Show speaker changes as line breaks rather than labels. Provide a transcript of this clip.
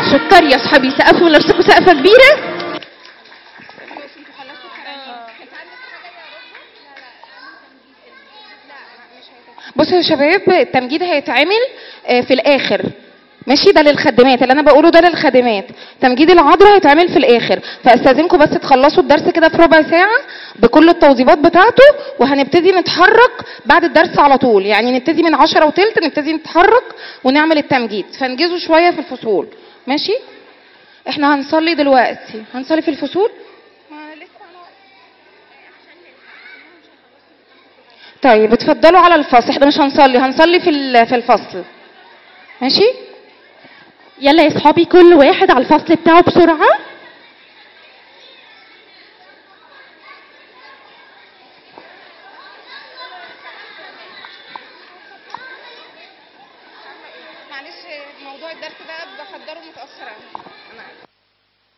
شكر يا اصحابي سقفوا لنفسكم سقفه كبيره بصوا يا شباب التمجيد هيتعمل آه، في الاخر ماشي ده للخدمات اللي انا بقوله ده للخدمات تمجيد العذراء هيتعمل في الاخر فاستاذنكم بس تخلصوا الدرس كده في ربع ساعه بكل التوضيبات بتاعته وهنبتدي نتحرك بعد الدرس على طول يعني نبتدي من عشرة وتلت نبتدي نتحرك ونعمل التمجيد فانجزوا شويه في الفصول ماشي احنا هنصلي دلوقتي هنصلي في الفصول طيب اتفضلوا على الفصل احنا مش هنصلي هنصلي في ال- في الفصل ماشي
يلا يا صحابي كل واحد على الفصل بتاعه بسرعة
معلش موضوع الدرس ده بحضره